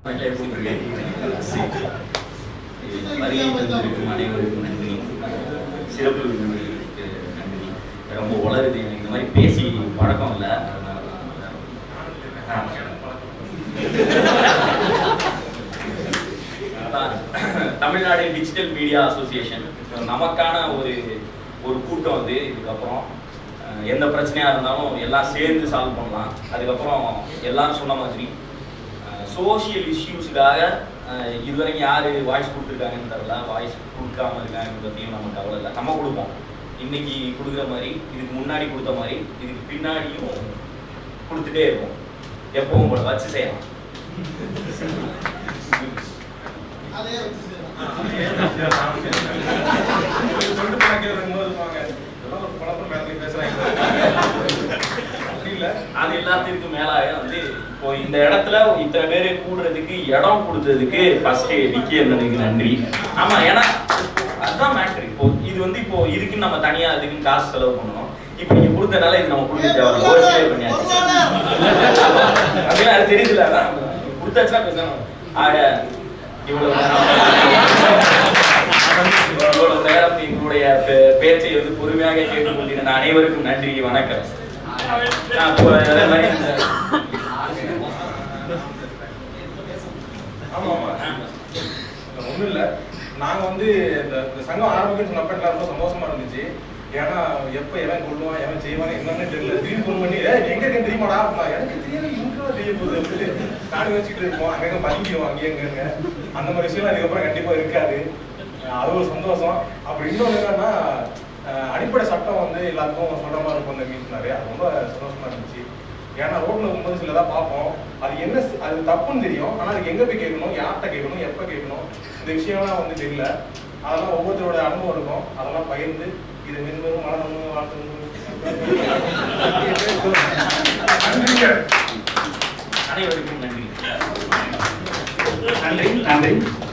கமெண்ட்ல போட்டிருக்கேன். சரி. வருகை தந்திருக்கும் அனைவருக்கும் நன்றி சிறப்பு விருந்தினர்களுக்கு நன்றி ரொம்ப உளருது எனக்கு இந்த மாதிரி பேசி பழக்கம் இல்லை அதனால அதான். தமிழ்நாடு டிஜிட்டல் மீடியா அசோசியேஷன் நமக்கான ஒரு ஒரு கூட்டம் வந்து இதுக்கப்புறம் அஹ், எந்த பிரச்சனையா இருந்தாலும் எல்லாம் சேர்ந்து சால்வ் பண்ணலாம் அதுக்கப்புறம் எல்லாரும் சொன்ன மாதிரி சோஷியல் இஷ்யூஸுக்காக இதுவரைக்கும் யார் வாய்ஸ் கொடுத்துருக்காங்கன்னு தெரில வாய்ஸ் கொடுக்காம இருக்காங்கன்னு பற்றியும் நமக்கு கவலை இல்லை நம்ம கொடுப்போம் இன்னைக்கு கொடுக்குற மாதிரி இதுக்கு முன்னாடி கொடுத்த மாதிரி இதுக்கு பின்னாடியும் கொடுத்துட்டே இருப்போம் எப்பவும் போல வச்சு செய்யலாம் அதே வச்சு செய்யலாம். சொல்லிட்டு போனாக்கே ரெண்டு மூணு இருப்பாங்க. இதெல்லாம் ஒரு குழப்பம் மேலே பேசுறாங்க. அப்படி இல்ல. அது எல்லாத்துக்கும் மேலாக வந்து இப்போ இந்த இடத்துல இத்தனை பேர் கூடுறதுக்கு இடம் கொடுத்ததுக்கு ஃபர்ஸ்ட் விக்கி அண்ணனுக்கு நன்றி ஆமா ஏன்னா அதுதான் மேட்ரு இப்போ இது வந்து இப்போ இதுக்கு நம்ம தனியா அதுக்கு காசு செலவு பண்ணணும் இப்போ நீங்க கொடுத்தனால இது நம்ம கொடுக்க தேவை ஹோல்சேல் பண்ணியாச்சு அப்படின்னா அது தெரியுதுல அதான் கொடுத்தாச்சுன்னா பேசணும் ஆக இவ்வளவு நேரம் இவ்வளவு நேரம் எங்களுடைய பே- பேச்சை வந்து பொறுமையாக கேட்டுக்கொண்டிருந்த அனைவருக்கும் நன்றி வணக்கம் நான் இப்போ அதே மாதிரி இந்த- ஆமா, ஆமா. ஒண்ணும் இல்ல. நாங்க வந்து இந்த இந்த சங்கம் ஆரம்பிக்கணும்னு சொன்னப்ப எல்லாம் ரொம்ப சந்தோஷமா இருந்துச்சு ஏன்னா எப்ப எவன் கொள்ளுவான் எவன் செய்வான் என்னன்னு தெரியல திடீர்னு ஃபோன் பண்ணி "ஏய், நீ எங்க இருக்கேன்னு தெரியுமாடா அப்படின்னா, எனக்கு தெரியாது இங்க தெரிய போகுது அப்படின்னு நாடு வச்சுட்டு இருப்போம் அங்கங்க பதுங்கிடுவோம் அங்கே எங்க அந்த மாதிரி விஷயம் அதுக்கப்புறம் கண்டிப்பா இருக்காது அஹ் அது ஒரு சந்தோஷம் அப்புறம் இன்னொன்று என்னன்னா அஹ் அடிப்படை சட்டம் வந்து எல்லாருக்கும் சொல்ற மாதிரி இருக்கும் இந்த மீட்னாரு அது ரொம்ப சந்தோஷமா இருந்துச்சு ஏன்னா ரோட்ல போகும்போது சிலதா பார்ப்போம் அது என்ன ஸ்- அது தப்புன்னு தெரியும் ஆனா அதுக்கு எங்க போய் கேட்கணும் யார்கிட்ட கேட்கணும் எப்ப கேட்கணும் இந்த விஷயம்லாம் வந்து தெரியல அதெல்லாம் ஒவ்வொருத்தரோட அனுபவம் இருக்கும் அதெல்லாம் பகிர்ந்து இது மென்மேலும் வளரணும் வாழ்க்கணும் நன்றிங்க அனைவருக்கும் நன்றி நன்றி நன்றி